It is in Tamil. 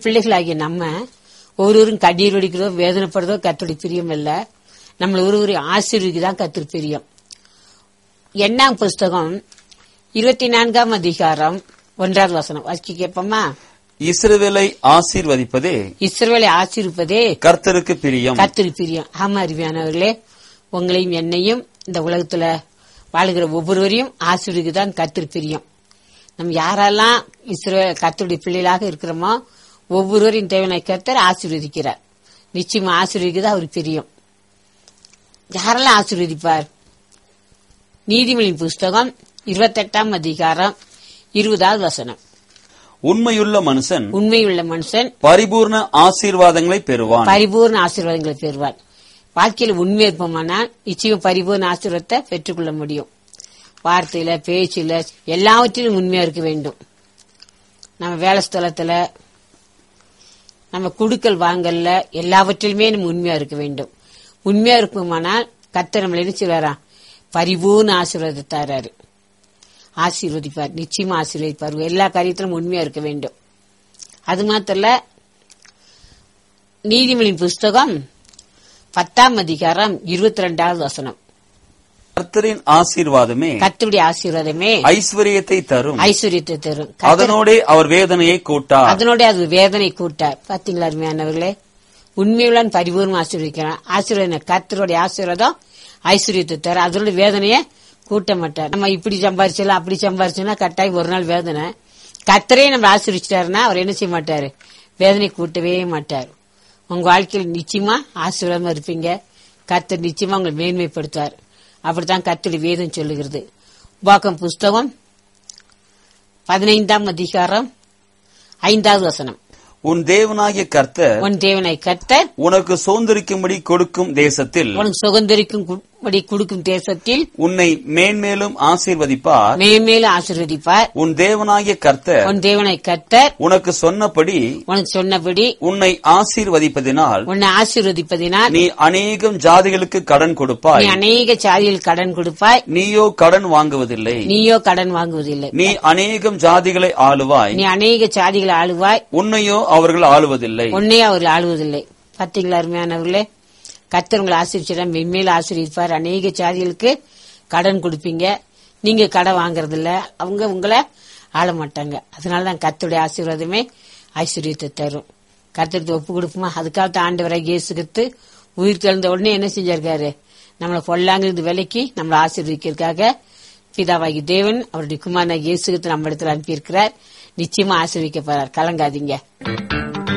பிள்ளைகளாகிய நம்ம ஒருவரும் கண்ணீர் வடிக்கிறதோ வேதனைப்படுறதோ கத்துடைய பிரியம் இல்ல நம்மள ஒருவரை ஆசீர்வதிக்கு தான் கத்திரி பிரியம் எண்ணாம் புஸ்தகம் இருபத்தி நான்காம் அதிகாரம் ஒன்றாவது வசனம் வாசிக்க கேட்போமா இஸ்ரவேலை ஆசீர்வதிப்பதே இஸ்ரவேலை ஆசீர்வதிப்பதே கர்த்தருக்கு பிரியம் கத்திரி பிரியம் ஆமா அருமையானவர்களே உங்களையும் என்னையும் இந்த உலகத்துல வாழுகிற ஒவ்வொருவரையும் ஆசீர்வதிக்கு தான் கத்திரி பிரியம் நம்ம யாரெல்லாம் இஸ்ரோ கத்தருடைய பிள்ளைகளாக இருக்கிறோமோ ஒவ்வொருவரையும் தேவனை கர்த்தர் ஆசீர்வதிக்கிறார் நிச்சயமா ஆசீர்வதிக்கிறது அவருக்கு பிரியம் யாரெல்லாம் ஆசீர்வதிப்பார் நீதிமொழியின் புஸ்தகம் இருபத்தெட்டாம் அதிகாரம் இருபதாவது வசனம் உண்மையுள்ள மனுஷன் உண்மையுள்ள மனுஷன் பரிபூர்ண ஆசீர்வாதங்களை பெறுவான் பரிபூர்ண ஆசீர்வாதங்களை பெறுவார் வாழ்க்கையில உண்மை இருப்போமானால் நிச்சயம் பரிபூர்ண ஆசீர்வாதத்தை பெற்றுக்கொள்ள முடியும் வார்த்தையில பேச்சில எல்லாவற்றிலும் உண்மையா இருக்க வேண்டும் நம்ம வேலை ஸ்தலத்துல நம்ம குடுக்கல் வாங்கல்ல எல்லாவற்றிலுமே நம்ம உண்மையா இருக்க வேண்டும் உண்மையா இருப்போமானால் கர்த்தர் நம்மள என்ன செய்வாரா பரிபூர்ண ஆசீர்வாதத்தை தராரு ஆசீர்வதிப்பார் நிச்சயமா ஆசீர்வதிப்பார் எல்லா காரியத்திலும் உண்மையா இருக்க வேண்டும் அது மாத்திரம் இல்ல, நீதிமொழியின் புஸ்தகம் பத்தாம் அதிகாரம் இருபத்தி ரெண்டாவது வசனம் கர்த்தரின் ஆசீர்வாதமே கர்த்தருடைய ஆசீர்வாதமே ஐஸ்வர்யத்தை தரும் ஐஸ்வர்யத்தை தரும் கர்த்தர் அதனோடே அவர் வேதனையை கூட்டார் அதனோட அது வேதனை கூட்டார் பாத்தீங்களா அருமையானவர்களே உண்மையுடன் பரிபூர்ணம் ஆசீர்வதிக்கிறான் ஆசீர்வாதம் கர்த்தருடைய ஆசீர்வாதம் ஐஸ்வர்யத்தை தர அதனோட வேதனையை கூட்ட மாட்டார் நம்ம இப்படி சம்பாரிச்சலாம் அப்படி சம்பாரிச்சோம்னா கட்டாயம் ஒரு நாள் வேதனை கர்த்தரே நம்ம ஆசீர்வச்சிட்டாருன்னா அவர் என்ன செய்ய மாட்டாரு வேதனை கூட்டவே மாட்டார் உங்க வாழ்க்கையில் நிச்சயமா ஆசீர்வாதமா இருப்பீங்க கர்த்தர் நிச்சயமா உங்களை மேன்மைப்படுத்துவார் அப்படித்தான் கர்த்தருடைய வேதம் சொல்லுகிறது உபாகம் புஸ்தகம் பதினைந்தாம் அதிகாரம் ஐந்தாவது வசனம் உன் தேவனாகிய கர்த்தர் உன் தேவனை கர்த்தர் உனக்கு சுதந்திரிக்கும்படி கொடுக்கும் தேசத்தில் உனக்கு சுகந்தரிக்கும் படி கொடுக்கும் தேசத்தில் உன்னை மேன்மேலும் ஆசீர்வதிப்பார் மேன்மேலும் ஆசீர்வதிப்பார் உன் தேவனாகிய கர்த்தர் உன் தேவனை கர்த்தர் உனக்கு சொன்னபடி உனக்கு சொன்னபடி உன்னை ஆசீர்வதிப்பதினால் உன்னை ஆசீர்வதிப்பதினால் நீ அநேகம் ஜாதிகளுக்கு கடன் நீ கொடுப்பாய் அநேக சாதியில் கடன் கொடுப்பாய் நீயோ கடன் வாங்குவதில்லை நீயோ கடன் வாங்குவதில்லை நீ அநேகம் ஜாதிகளை ஆளுவாய் நீ அநேக சாதிகளை ஆளுவாய் உன்னையோ அவர்கள் ஆளுவதில்லை உன்னை அவர் ஆளுவதில்லை பாத்தீங்களா அருமையானவர்களே கர்த்தர் உங்களை ஆசீர்வச்சிடா மென்மேல் ஆசீர்வதிப்பார் அநேக சாதிகளுக்கு கடன் கொடுப்பீங்க நீங்க கடன் வாங்குறது இல்ல அவங்க உங்களை ஆள மாட்டாங்க அதனாலதான் கர்த்தருடைய ஆசீர்வாதமே ஐஸ்வர்யத்தை தரும் கர்த்தருக்கு ஒப்பு கொடுப்போமா அதுக்காக ஆண்டவரை இயேசுகித்து உயிர் தெழுந்த உடனே என்ன செஞ்சிருக்காரு நம்மளை பொல்லாங்கிருந்து விலைக்கு நம்மளை ஆசீர்வதிக்கிறதுக்காக பிதாவாகி தேவன் அவருடைய குமாரனாகி இயேசுகித்து நம்ம இடத்துல அனுப்பியிருக்கிறார் நிச்சயமா ஆசீர்விக்க போறார் கலங்காதீங்க